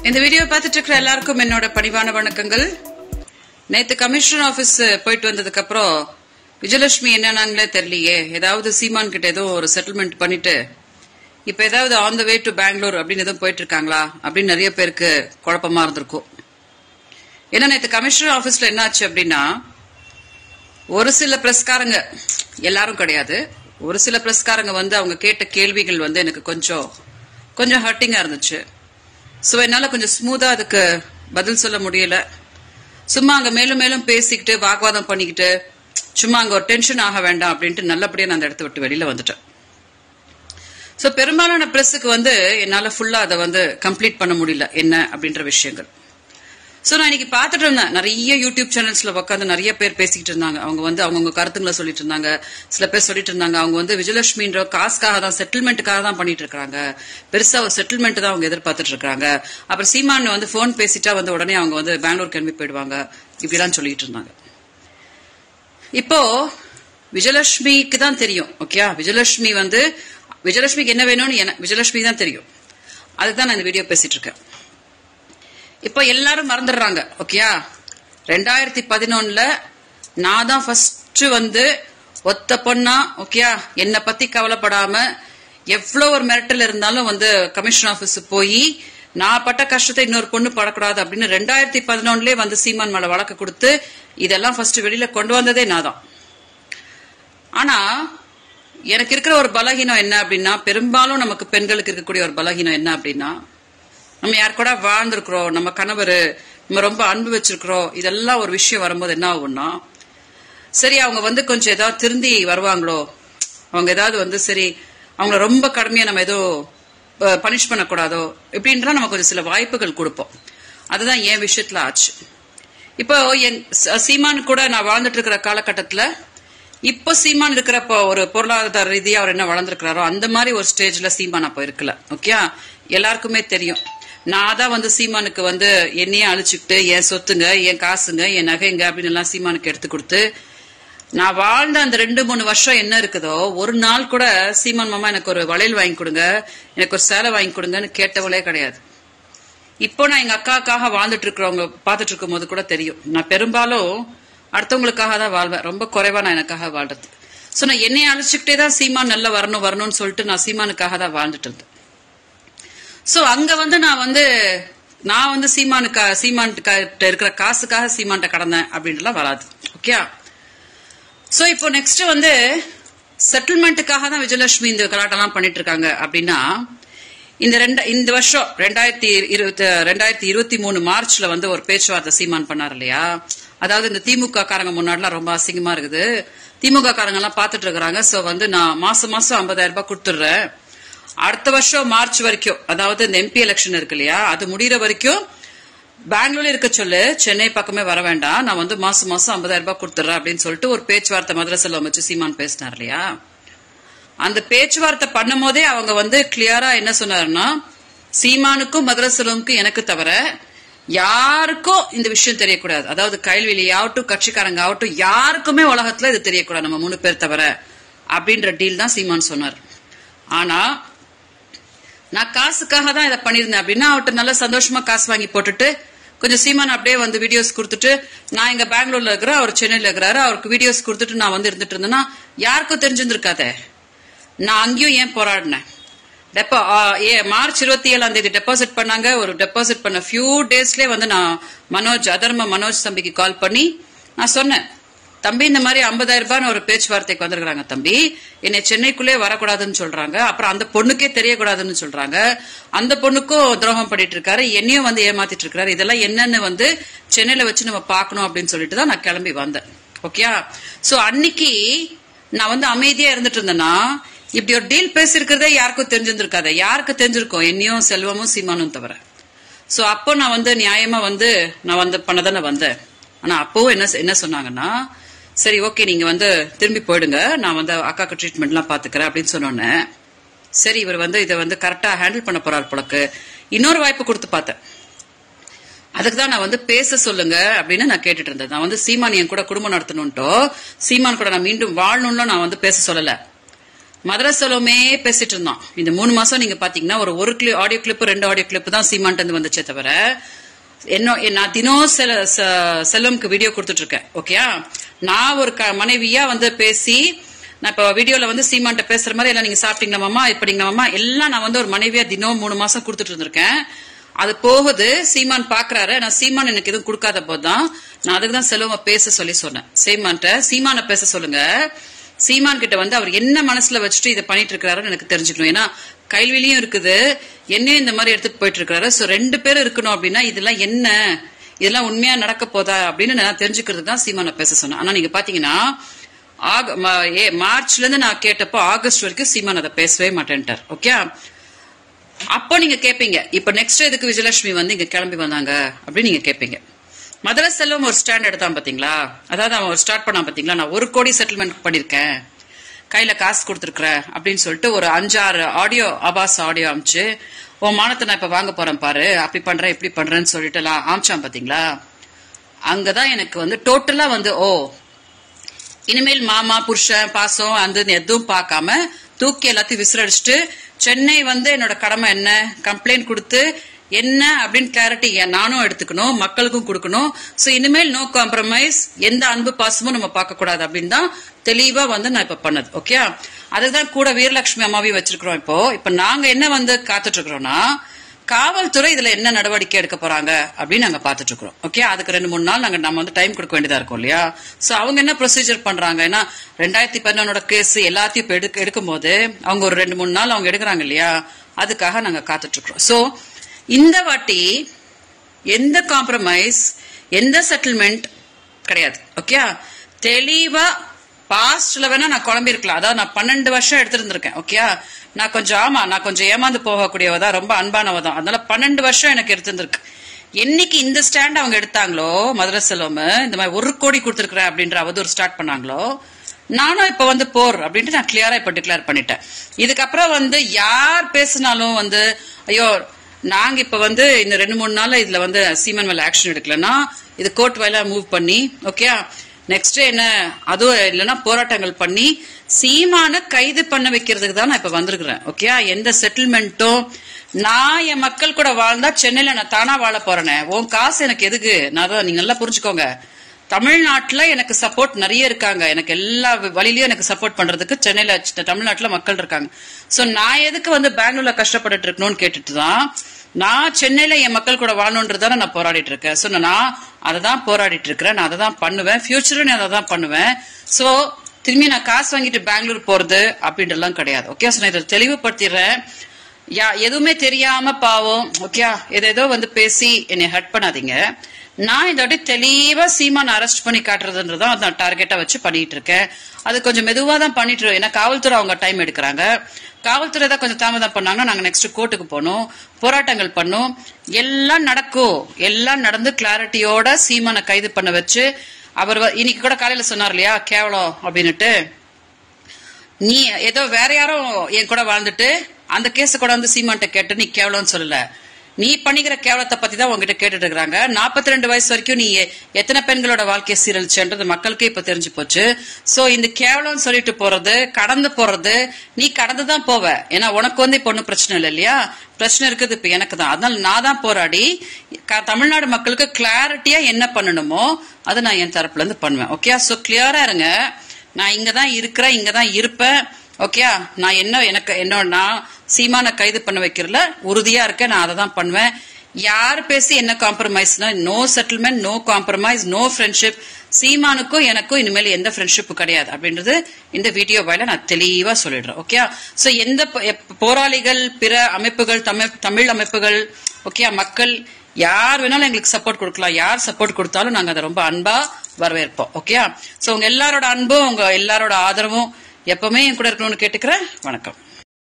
இந்த வீடியோ பார்த்துட்டு இருக்கிற எல்லாருக்கும் என்னோட பணிவான வணக்கங்கள் நேத்து கமிஷனர் ஆபீஸ் போயிட்டு வந்ததுக்கு அப்புறம் விஜயலட்சுமி என்னன்னாங்களே தெரியலையே ஏதாவது சீமான் கிட்ட ஏதோ ஒரு செட்டில்மெண்ட் பண்ணிட்டு இப்ப ஏதாவது on the way to Bangalore அப்படின்னு எதுவும் போயிட்டு இருக்காங்களா அப்படின்னு நிறைய பேருக்கு குழப்பமா இருந்திருக்கும் ஏன்னா நேத்து கமிஷனர் ஆபீஸ்ல என்னாச்சு அப்படின்னா ஒரு சில பிரஸ்காரங்க எல்லாரும் கிடையாது ஒரு சில பிரஸ்காரங்க வந்து அவங்க கேட்ட கேள்விகள் வந்து எனக்கு கொஞ்சம் கொஞ்சம் ஹர்ட்டிங்கா இருந்துச்சு ஸோ என்னால கொஞ்சம் ஸ்மூதா அதுக்கு பதில் சொல்ல முடியல சும்மா அங்க மேலும் மேலும் பேசிக்கிட்டு வாக்குவாதம் பண்ணிக்கிட்டு சும்மா அங்க ஒரு டென்ஷன் ஆக வேண்டாம் அப்படின்ட்டு நல்லபடியா நான் அந்த இடத்த விட்டு வெளியில வந்துட்டேன் ஸோ பெரும்பாலான பிரஸுக்கு வந்து என்னால ஃபுல்லா அதை வந்து கம்ப்ளீட் பண்ண முடியல என்ன அப்படின்ற விஷயங்கள் ஸோ நான் இன்னைக்கு பார்த்துட்டு இருந்தேன் நிறைய யூடியூப் சேனல்ஸ்ல உட்காந்து நிறைய பேர் பேசிக்கிட்டு இருந்தாங்க அவங்க வந்து அவங்கவுங்க கருத்துங்களை சொல்லிட்டு இருந்தாங்க சில பேர் சொல்லிட்டு இருந்தாங்க அவங்க வந்து விஜயலட்சுமின்ற காசுக்காக தான் செட்டில்மெண்ட்டுக்காக தான் பண்ணிட்டு இருக்காங்க பெருசா ஒரு செட்டில்மெண்ட் தான் அவங்க எதிர்பார்த்துட்டு இருக்காங்க அப்புறம் சீமான் வந்து ஃபோன் பேசிட்டா வந்து உடனே அவங்க வந்து பெங்களூர் கிளம்பி போயிடுவாங்க இப்படிலாம் சொல்லிட்டு இருந்தாங்க இப்போ விஜயலட்சுமிக்கு தான் தெரியும் ஓகே விஜயலட்சுமி வந்து விஜயலட்சுமிக்கு என்ன வேணும்னு என- விஜயலட்சுமி தான் தெரியும் அதுக்கு தான் நான் இந்த வீடியோ பேசிட்டு இருக்கேன் இப்போ எல்லாரும் மறந்துடுறாங்க ஓகேயா ரெண்டாயிரத்தி பதினொன்னுல நான் தான் ஃபர்ஸ்ட் வந்து ஒத்த பொண்ணா ஓகேயா என்னை பத்தி கவலைப்படாம எவ்வளவு ஒரு மிரட்டல் இருந்தாலும் வந்து கமிஷன் ஆபீஸ் போய் நான் பட்ட கஷ்டத்தை இன்னொரு பொண்ணு படக்கூடாது அப்படின்னு ரெண்டாயிரத்தி பதினொன்னுலயே வந்து சீமான் மேல வழக்கு கொடுத்து இதெல்லாம் ஃபர்ஸ்ட் வெளியில கொண்டு வந்ததே நான் தான் ஆனா எனக்கு இருக்கிற ஒரு பலகீனம் என்ன அப்படின்னா பெரும்பாலும் நமக்கு பெண்களுக்கு இருக்கக்கூடிய ஒரு பலகீனம் என்ன அப்படின்னா நம்ம யார் கூட வாழ்ந்திருக்கிறோம் நம்ம கணவர் நம்ம ரொம்ப அன்பு வச்சிருக்கிறோம் இதெல்லாம் ஒரு விஷயம் வரும்போது என்ன ஆகும்னா சரி அவங்க வந்து கொஞ்சம் ஏதாவது திருந்தி வருவாங்களோ அவங்க ஏதாவது வந்து சரி அவங்கள ரொம்ப கடுமையா நம்ம ஏதோ பனிஷ் பண்ணக்கூடாதோ இப்படின்றா நம்ம கொஞ்சம் சில வாய்ப்புகள் கொடுப்போம் அதுதான் என் விஷயத்துல ஆச்சு இப்போ என் ச- சீமான் கூட நான் வாழ்ந்துட்டு இருக்கிற காலகட்டத்துல இப்போ சீமான் இருக்கிறப்ப ஒரு பொருளாதார ரீதியா அவர் என்ன வளர்ந்துருக்கிறாரோ அந்த மாதிரி ஒரு ஸ்டேஜ்ல சீமான் அப்ப இருக்கல ஓகே எல்லாருக்குமே தெரியும் நான் தான் வந்து சீமானுக்கு வந்து என்னையே அழிச்சுக்கிட்டு என் சொத்துங்க என் காசுங்க என் நகைங்க அப்படின்னு எல்லாம் சீமானுக்கு எடுத்து கொடுத்து நான் வாழ்ந்த அந்த ரெண்டு மூணு வருஷம் என்ன இருக்குதோ ஒரு நாள் கூட சீமான் மாமா எனக்கு ஒரு வளையல் வாங்கி கொடுங்க எனக்கு ஒரு சேலை வாங்கி கொடுங்கன்னு கேட்டவளே கிடையாது இப்போ நான் எங்க அக்காக்காக வாழ்ந்துட்டு இருக்கிறவங்க பார்த்துட்டு இருக்கும் போது கூட தெரியும் நான் பெரும்பாலும் அடுத்தவங்களுக்காக தான் வாழ்வேன் ரொம்ப குறைவா நான் எனக்காக வாழ்றது சோ நான் என்னைய அழைச்சிக்கிட்டே தான் சீமான் நல்லா வரணும் வரணும்னு சொல்லிட்டு நான் சீமானுக்காக தான் வாழ்ந்துட்டு இருந்தேன் சோ அங்க வந்து நான் வந்து நான் வந்து சீமானுக்கா சீமான் கிட்ட இருக்கிற காசுக்காக சீமான்ட்ட கடந்தேன் அப்படின்ட்டுலாம் வராது ஓகே சோ இப்போ நெக்ஸ்ட் வந்து செட்டில்மெண்ட்டுக்காக தான் விஜயலட்சுமி இந்த கலாட்டெல்லாம் பண்ணிட்டு இருக்காங்க அப்படின்னா இந்த ரெண்டு இந்த வருஷம் ரெண்டாயிரத்தி இருபத்தி ரெண்டாயிரத்தி இருபத்தி மூணு மார்ச்ல வந்து ஒரு பேச்சுவார்த்தை சீமான் பண்ணார் இல்லையா அதாவது இந்த திமுக காரங்க முன்னாடிலாம் ரொம்ப அசிங்கமா இருக்குது திமுக காரங்க எல்லாம் பாத்துட்டு இருக்காங்க சோ வந்து நான் மாசம் மாசம் ஐம்பதாயிரம் ரூபாய் கொடுத்துடுறேன் அடுத்த வருஷம் மார்ச் வரைக்கும் அதாவது இந்த எம்பி எலெக்ஷன் இருக்கு இல்லையா அது முடியற வரைக்கும் பெங்களூர்ல இருக்க சொல்லு சென்னை பக்கமே வர வேண்டாம் நான் வந்து மாசம் மாசம் ஐம்பதாயிரம் ரூபாய் கொடுத்துறேன் அப்படின்னு சொல்லிட்டு ஒரு பேச்சுவார்த்தை மதரசில் வச்சு சீமான் பேசினார் இல்லையா அந்த பேச்சுவார்த்தை பண்ணும் போதே அவங்க வந்து கிளியரா என்ன சொன்னாருன்னா சீமானுக்கும் மதரசலமுக்கும் எனக்கு தவிர யாருக்கும் இந்த விஷயம் தெரியக்கூடாது அதாவது கைல்வெளி ஆகட்டும் கட்சிக்காரங்க ஆகட்டும் யாருக்குமே உலகத்துல இது தெரியக்கூடாது நம்ம மூணு பேர் தவிர அப்படின்ற டீல் தான் சீமான் சொன்னார் ஆனா நான் காசுக்காக தான் இதை பண்ணியிருந்தேன் அப்படின்னா அவர்கிட்ட நல்ல சந்தோஷமா காசு வாங்கி போட்டுட்டு கொஞ்சம் சீமான் அப்படியே வந்து வீடியோஸ் கொடுத்துட்டு நான் இங்க பெங்களூர்ல இருக்கிறேன் அவர் சென்னையில இருக்கிறாரு அவருக்கு வீடியோஸ் கொடுத்துட்டு நான் வந்து இருந்துட்டு இருந்தேன்னா யாருக்கும் தெரிஞ்சிருந்திருக்காதே நான் அங்கேயும் ஏன் போராடினேன் டெப்போ ஆ, ஏ மார்ச் இருபத்தி ஏழாம் தேதி டெபாசிட் பண்ணாங்க ஒரு டெபாசிட் பண்ண ஃபியூ டேஸ்லயே வந்து நான் மனோஜ் அதர்ம மனோஜ் தம்பிக்கு கால் பண்ணி நான் சொன்னேன் தம்பி இந்த மாதிரி 50000 ரூபாய்னு ஒரு பேச்சுவார்த்தைக்கு வந்திருக்காங்க தம்பி என்னை சென்னைக்குள்ளே வரக்கூடாதுன்னு சொல்றாங்க அப்புறம் அந்த பொண்ணுக்கே தெரியக்கூடாதுன்னு சொல்றாங்க அந்த பொண்ணுக்கும் துரோகம் பண்ணிட்டு இருக்காரு என்னையும் வந்து ஏமாத்திட்டு இருக்காரு இதெல்லாம் என்னன்னு வந்து சென்னையில வச்சு நம்ம பார்க்கணும் அப்படின்னு சொல்லிட்டு தான் நான் கிளம்பி வந்தேன் ஓகே சோ அன்னைக்கு நான் வந்து அமைதியா இருந்துட்டு இருந்தேன்னா இப்படி ஒரு டீல் பேசியிருக்கிறதே யாருக்கும் தெரிஞ்சிருந்திருக்காது யாருக்கு தெரிஞ்சிருக்கும் என்னையும் செல்வமும் சீமானும் தவிர சோ அப்போ நான் வந்து நியாயமா வந்து நான் வந்து பண்ணதானே வந்தேன் ஆனா அப்பவும் என்ன என்ன சொன்னாங்கன்னா சரி ஓகே நீங்க வந்து திரும்பி போயிடுங்க நான் வந்து அக்காக்கு ட்ரீட்மெண்ட்லாம் பாத்துக்கிறேன் அப்படின்னு சொன்னோன்னே சரி இவர் வந்து இதை வந்து கரெக்டா ஹேண்டில் பண்ண போறார் போலக்கு இன்னொரு வாய்ப்பு கொடுத்து பார்த்தேன் அதுக்கு தான் நான் வந்து பேச சொல்லுங்க அப்படின்னு நான் கேட்டுட்டு இருந்தேன் நான் வந்து சீமான் என் கூட குடும்பம் நடத்தணும்ட்டோ சீமான் கூட நான் மீண்டும் வாழணும்னு நான் வந்து பேச சொல்லல மதுரை செலவுமே பேசிட்டு இருந்தான் இந்த மூணு மாசம் நீங்க பாத்தீங்கன்னா ஒரு ஒரு கிளி ஆடியோ கிளிப் ரெண்டு ஆடியோ கிளிப் தான் சீமான்ட்டு இருந்து வந்துச்சே தவிர என்ன நான் தினம் செல செ- செல்வம்க்கு வீடியோ கொடுத்துட்டு இருக்கேன் ஓகேயா நான் ஒரு க- மனைவியா வந்து பேசி நான் இப்ப வீடியோல வந்து சீமான்ட்ட பேசுற மாதிரி எல்லாம் நீங்க சாப்பிட்டீங்களா மாமா இப்படிங்களா மாமா எல்லாம் நான் வந்து ஒரு மனைவியா தினம் மூணு மாசம் கொடுத்துட்டு இருந்திருக்கேன் அது போகுது சீமான் பாக்குறாரு நான் சீமான் எனக்கு எதுவும் கொடுக்காத போதுதான் நான் அதுக்கு தான் செல்வமா பேச சொல்லி சொன்னேன் சீமான்ட்ட சீமான பேச சொல்லுங்க சீமான் கிட்ட வந்து அவர் என்ன மனசுல வச்சுட்டு இதை பண்ணிட்டு இருக்காருன்னு எனக்கு தெரிஞ்சுக்கணும் ஏன்னா கைல்விலையும் இருக்குது என்னையும் இந்த மாதிரி எடுத்துட்டு போயிட்டு இருக்காரு சோ ரெண்டு பேரும் இருக்கணும் அப்படின்னா இதெல்லாம் என்ன இதெல்லாம் உண்மையா நடக்க போதா அப்படின்னு நான் தெரிஞ்சுக்கிறதுக்கு தான் சீமான பேச சொன்னேன் ஆனா நீங்க பாத்தீங்கன்னா ஆக- ம- ஏ- மார்ச்ல இருந்து நான் கேட்டப்போ ஆகஸ்ட் வரைக்கும் சீமான் அதை பேசவே மாட்டேன்ட்டார் ஓகே அப்போ நீங்க கேப்பீங்க இப்ப நெக்ஸ்ட் எதுக்கு விஜயலட்சுமி வந்து இங்க கிளம்பி வந்தாங்க அப்படின்னு நீங்க கேப்பீங்க மதுரை செல்வம் ஒரு ஸ்டாண்ட் எடுத்தான் பாத்தீங்களா அதாவது அவன் ஒரு ஸ்டார்ட் பண்ணான் பாத்தீங்களா நான் ஒரு கோடி செட்டில்மெண்ட் பண்ணிருக்கேன் கையில காசு கொடுத்துருக்குறேன் அப்படின்னு சொல்லிட்டு ஒரு அஞ்சாறு ஆடியோ ஆபாஸ் ஆடியோ அமிச்சு உன் மானத்தை நான் இப்ப வாங்க போறேன் பாரு அப்படி பண்றேன் இப்படி பண்றேன்னு சொல்லிட்டு எல்லாம் ஆமிச்சான் பாத்தீங்களா அங்கதான் எனக்கு வந்து டோட்டலா வந்து ஓ இனிமேல் மாமா புருஷன் பாசம் அந்த இது எதுவும் பார்க்காம தூக்கி எல்லாத்தையும் விசிறடிச்சிட்டு சென்னை வந்து என்னோட கடமை என்ன கம்ப்ளைண்ட் கொடுத்து என்ன அப்படின்னு கிளாரிட்டி நானும் எடுத்துக்கணும் மக்களுக்கும் கொடுக்கணும் சோ இனிமேல் நோ காம்ப்ரமைஸ் எந்த அன்பு பாசமும் நம்ம பார்க்க கூடாது அப்படின்னு தான் தெளிவா வந்து நான் இப்ப பண்ணது ஓகே அதுதான் கூட வீரலட்சுமி அம்மாவையும் வச்சிருக்கிறோம் இப்போ இப்ப நாங்க என்ன வந்து காத்துட்டு இருக்கிறோம்னா காவல்துறை இதுல என்ன நடவடிக்கை எடுக்க போறாங்க அப்படின்னு நாங்க பாத்துட்டு இருக்கிறோம் ஓகே அதுக்கு ரெண்டு மூணு நாள் நாங்க நம்ம வந்து டைம் கொடுக்க வேண்டியதா இருக்கும் இல்லையா சோ அவங்க என்ன ப்ரொசீஜர் பண்றாங்க ஏன்னா ரெண்டாயிரத்தி பதினொன்னோட கேஸ் எல்லாத்தையும் இப்ப எடுக்க எடுக்கும் போது அவங்க ஒரு ரெண்டு மூணு நாள் அவங்க எடுக்கிறாங்க இல்லையா அதுக்காக நாங்க காத்துட்டு இருக்கிறோம் சோ இந்த வாட்டி எந்த காம்ப்ரமைஸ் எந்த செட்டில்மெண்ட் கிடையாது ஓகே தெளிவா பாஸ்ட்ல வேணா நான் குழம்பி இருக்கலாம் அதாவது நான் பன்னெண்டு வருஷம் எடுத்திருந்திருக்கேன் ஓகே நான் கொஞ்சம் ஆமா நான் கொஞ்சம் ஏமாந்து போகக்கூடியவ தான் ரொம்ப அன்பானவ தான் அதனால பன்னெண்டு வருஷம் எனக்கு எடுத்திருந்திருக்கு என்னைக்கு இந்த ஸ்டாண்ட் அவங்க எடுத்தாங்களோ மதுரை செல்வம் இந்த மாதிரி ஒரு கோடி கொடுத்துருக்குறேன் அப்படின்ற அவதூறு ஸ்டார்ட் பண்ணாங்களோ நானும் இப்ப வந்து போர் அப்படின்ட்டு நான் கிளியரா இப்ப டிக்ளேர் பண்ணிட்டேன் இதுக்கப்புறம் வந்து யார் பேசினாலும் வந்து ஐயோ நாங்க இப்ப வந்து இந்த ரெண்டு மூணு நாள்ல இதுல வந்து சீமன் மேல ஆக்ஷன் எடுக்கலன்னா இது கோர்ட் வயலா மூவ் பண்ணி ஓகே நெக்ஸ்ட் என்ன அதுவும் இல்லைன்னா போராட்டங்கள் பண்ணி சீமான கைது பண்ண வைக்கிறதுக்கு தான் நான் இப்ப வந்திருக்கிறேன் ஓகே எந்த செட்டில்மெண்ட்டும் நான் என் மக்கள் கூட வாழ்ந்தா சென்னையில நான் தானா வாழ போறேனே உன் காசு எனக்கு எதுக்கு நான் தான் நீங்க நல்லா புரிஞ்சுக்கோங்க தமிழ்நாட்டுல எனக்கு சப்போர்ட் நிறைய இருக்காங்க எனக்கு எல்லா வழியிலயும் எனக்கு சப்போர்ட் பண்றதுக்கு சென்னையில ச்ச- தமிழ்நாட்டுல மக்கள் இருக்காங்க சோ நான் எதுக்கு வந்து பெங்களூர்ல கஷ்டப்பட்டுட்டு இருக்கணும்னு கேட்டுட்டு தான் நான் சென்னையில என் மக்கள் கூட வாழணுன்றதான நான் போராடிட்டு இருக்கேன் சோ நான் அதை தான் போராடிட்டு இருக்கிறேன் நான் அதை தான் பண்ணுவேன் ஃபியூச்சரும் நான் அதை தான் பண்ணுவேன் சோ திரும்பி நான் காசு வாங்கிட்டு பெங்களூர் போறது அப்படின்றலாம் கிடையாது ஓகே சோ நான் இதை தெளிவுபடுத்திடுறேன் யா எதுவுமே தெரியாம பாவம் ஓகே ஏதேதோ வந்து பேசி என்னை ஹர்ட் பண்ணாதீங்க நான் இந்த வாட்டி தெளிவா சீமான் அரெஸ்ட் பண்ணி காட்டுறதுன்றதான் நான் டார்கெட்டா வச்சு பண்ணிட்டு இருக்கேன் அது கொஞ்சம் மெதுவா தான் பண்ணிட்டு இருக்கோம். ஏன்னா காவல்துறை அவங்க டைம் எடுக்கிறாங்க காவல்துறை தான் கொஞ்சம் தாமதம் பண்ணாங்கன்னா நாங்க நெக்ஸ்ட் கோர்ட்டுக்கு போனோம் போராட்டங்கள் பண்ணோம் எல்லாம் நடக்கும் எல்லாம் நடந்து கிளாரிட்டியோட சீமானை கைது பண்ண வச்சு அவர் வ- இன்னைக்கு கூட காலையில சொன்னார் இல்லையா கேவலம் அப்படின்னுட்டு நீ ஏதோ வேற யாரும் என் கூட வாழ்ந்துட்டு அந்த கேஸ் கூட வந்து சீமான்ட்ட கேட்டு நீ கேவலம்னு சொல்லல நீ பண்ணிக்கிற கேவலத்தை பத்தி தான் உங்ககிட்ட கேட்டுட்டு இருக்காங்க 42 ரெண்டு வயசு வரைக்கும் நீ எ- எத்தனை பெண்களோட வாழ்க்கையை சீரழிச்சுன்றது மக்களுக்கே இப்ப தெரிஞ்சு போச்சு சோ இந்த கேவலம் சொல்லிட்டு போறது கடந்து போறது நீ கடந்து தான் போவ ஏன்னா உனக்கு வந்து இப்ப ஒன்னும் பிரச்சனை இல்லை இல்லையா பிரச்சனை இருக்குது இப்ப எனக்கு தான் அதனால நான் தான் போராடி க- தமிழ்நாடு மக்களுக்கு கிளாரிட்டியா என்ன பண்ணணுமோ அதை நான் என் தரப்புல இருந்து பண்ணுவேன் ஓகே சோ கிளியரா இருங்க நான் இங்க தான் இருக்கிறேன் இங்க தான் இருப்பேன் ஓகே நான் என்ன எனக்கு என்ன நான் சீமான கைது பண்ண வைக்கிறதுல உறுதியா இருக்கேன் நான் அதை தான் பண்ணுவேன் யார் பேசி என்ன காம்ப்ரமைஸ்னா no settlement no compromise no friendship சீமானுக்கும் எனக்கும் இனிமேல் எந்த ஃப்ரெண்ட்ஷிப் கிடையாது அப்படின்றது இந்த வீடியோ வாயில நான் தெளிவா சொல்லிடுறேன் ஓகே சோ எந்த போ- எப்- போராளிகள் பிற அமைப்புகள் தமிழ் தமிழ் அமைப்புகள் ஓகே மக்கள் யார் வேணாலும் எங்களுக்கு சப்போர்ட் கொடுக்கலாம் யார் சப்போர்ட் கொடுத்தாலும் நாங்க அதை ரொம்ப அன்பா வரவேற்போம் ஓகே சோ உங்க எல்லாரோட அன்பும் உங்க எல்லாரோட ஆதரவும் எப்பவுமே என் கூட இருக்கணும்னு கேட்டுக்கிறேன் வணக்கம்